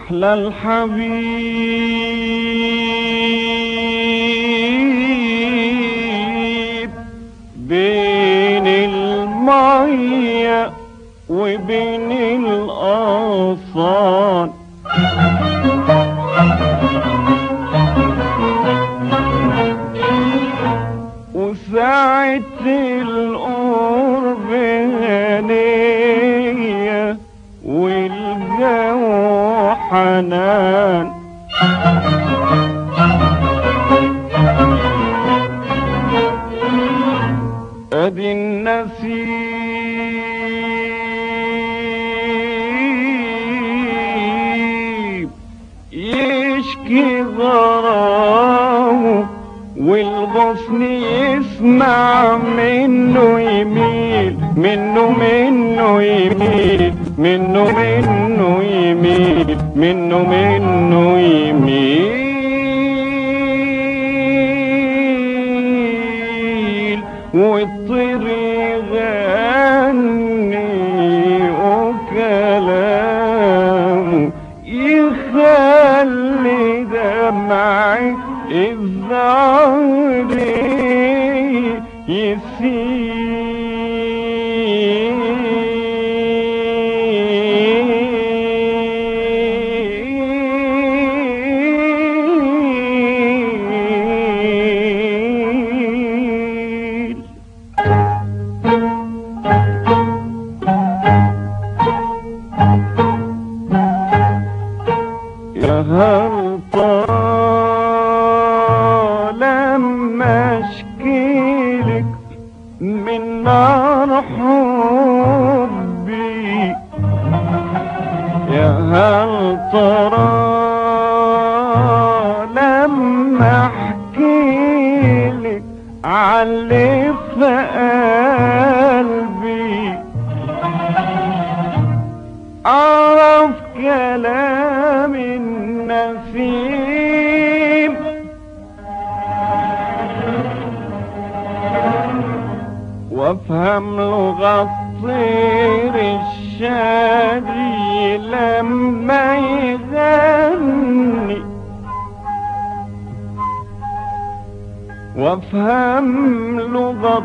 أحلى الحبيب بين المية وبين الأغصان وساعة القرب هنية والجو حنان ادي النسيم يشكي غرامه والغصن يسمع منه يميل منه منه يميل منه منه يميل منه منه يميل والطير يغني وكلامه يخلي دمعي الزعر يسيل يا هل طال لما اشكيلك من نار حبي يا هل ترى لما احكيلك علي في قلبي أعرف كلام النسيم وافهم لغة الطير الشادي لما يغني وافهم لغة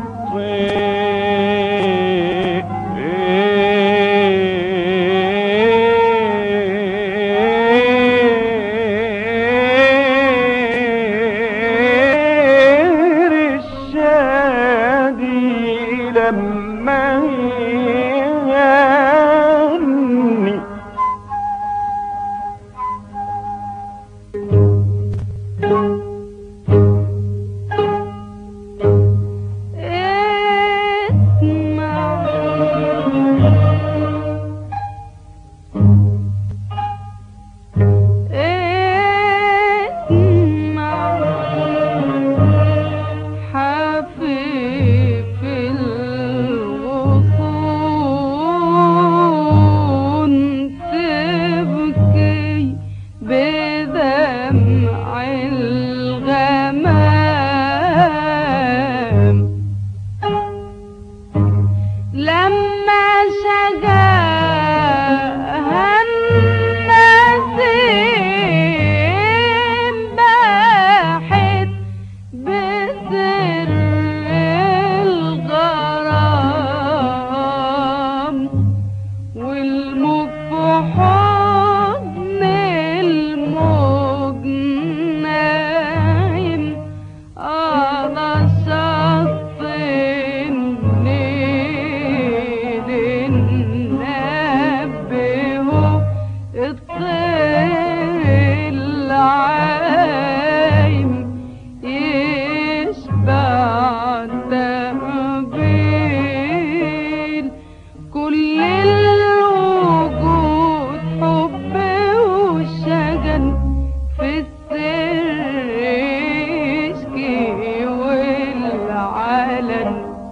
الطير الشادي لما يغني حفيف الغصون تبكي بدمع الغمام لما شجاها النسيم باحت بسر الغرام والموج في حضن الموج نايم على شط النيل نبهه الطير العايم يشبع تقبيل كل الوجود حب وشجن في السر يشكي والعلن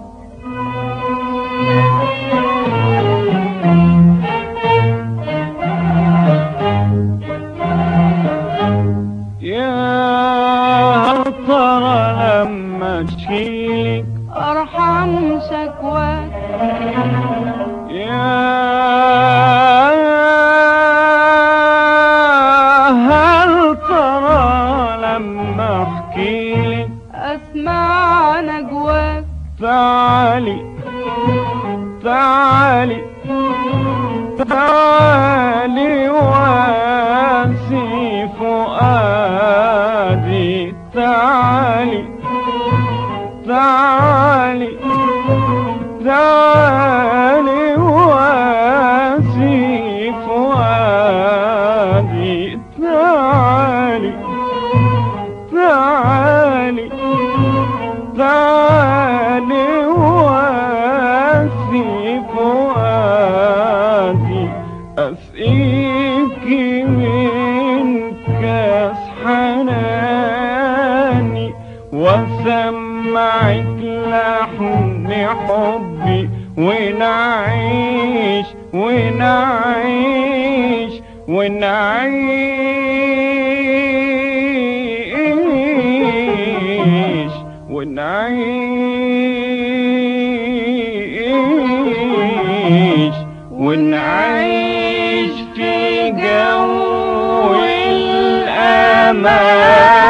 يا هل ترى لما اشكيلك ارحم شكواك يا لما احكيلك اسمع نجواك تعالي تعالي تعالي واسي فؤادي تعالي تعالي تعالي واسي فؤادي تعالي تعالي تعالي واسي فؤادي أسقيك من كاس حناني وسمعك لحن حبي ونعيش ونعيش ونعيش ونعيش ونعيش في جو الأمان